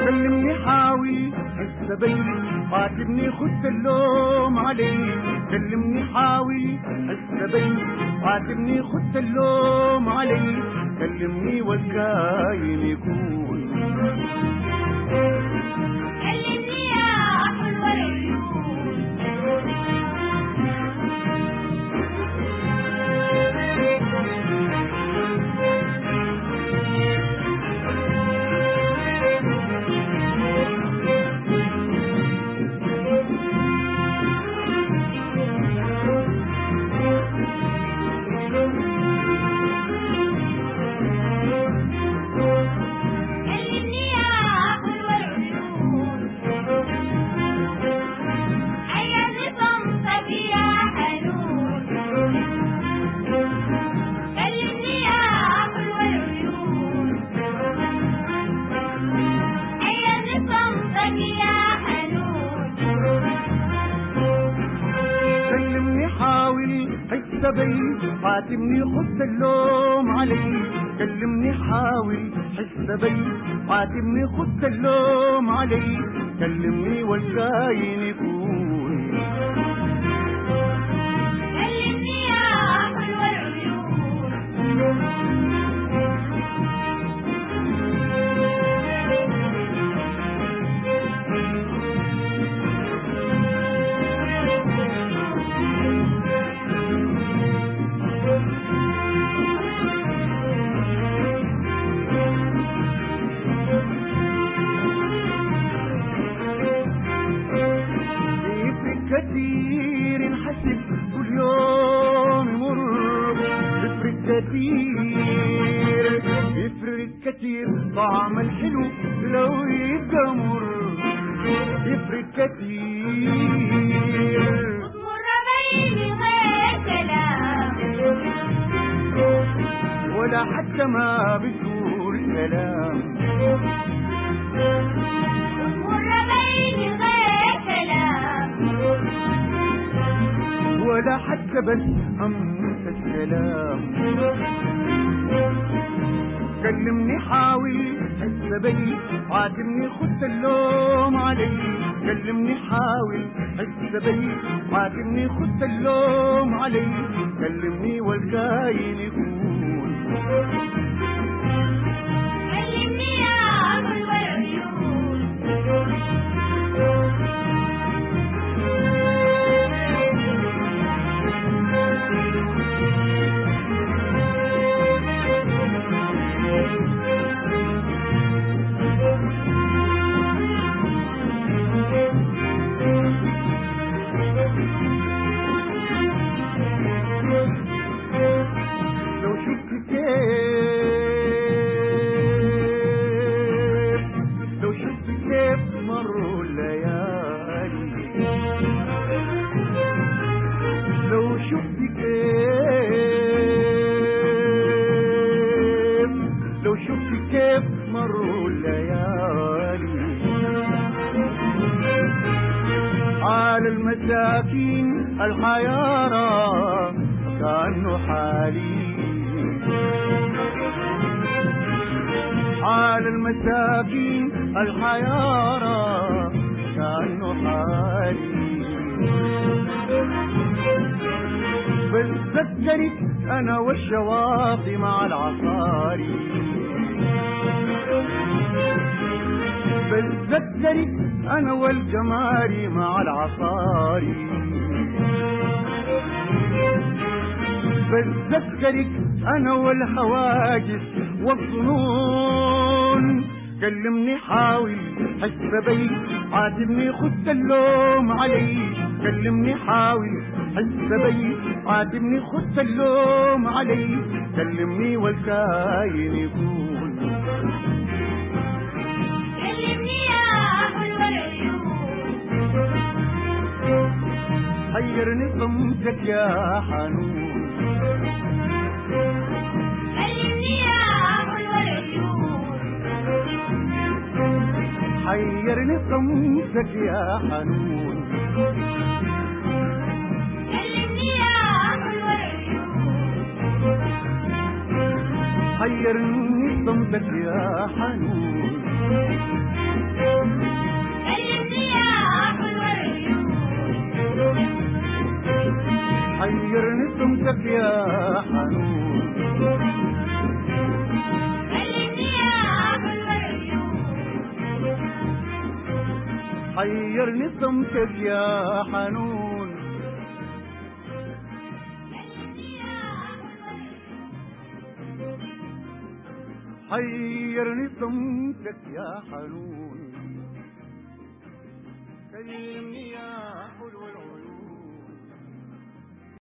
كلمني حاوي هسه بين عاتبني خد اللوم علي كلمني حاوي هسه بين عاتبني خد اللوم علي كلمني والكاين يكون كلمني يا حلوة العيون كلمني يا حلوة العيون عيال صمتك يا حنون كلمني يا حلوة العيون عيال صمتك يا حنون كلمني حاول هسه بين عاتبني خد اللوم علي كلمني حاول هسه بين عاتبني خد اللوم علي كلمني والكاين يكون كلمني يا حلوة العيون يفرق كتير نحسب كل يوم يمر يفرق كتير يفرق كتير طعم الحلو لو يبقى مر يفرق كتير وتمر بيني غير كلام ولا حتى ما بتقول كلام وتمر بيني غير كلام ولا حتى بس همس السلام كلمني حاول هسه بي عاتبني خد اللوم علي كلمني حاول هسه بي عاتبني خد اللوم علي كلمني والكاين يكون كلمني يا حلوة العيون لو شفت كيف لو شفت كيف مروا الليالي لو شفت كيف لو شفت كيف مروا الليالي حال المساكين الحيارى كأنه حالي حال المساكين الحيارى كأنه حالي بتذكرك أنا والشواطئ مع العصاري بتذكرك أنا والجماري مع العصاري بتذكرك أنا والهواجس والظنون كلمني حاول حس بي عاتبني خد اللوم علي كلمني حاول حس بي عاتبني خد اللوم علي كلمني والكاين يكون كلمني يا حلوة العيون حيرني صمتك يا حنون كلمني يا حلوة العيون حيرني صمتك يا حنون كلمني يا حلوة العيون حيرني صمتك يا حنون كلمني يا حلو العيون حيرني سمتك يا حنون كلمني يا حلو العيون حيرني سمتك يا حنون كلمني يا حلو العيون حيرني سمتك يا حنون كلمني يا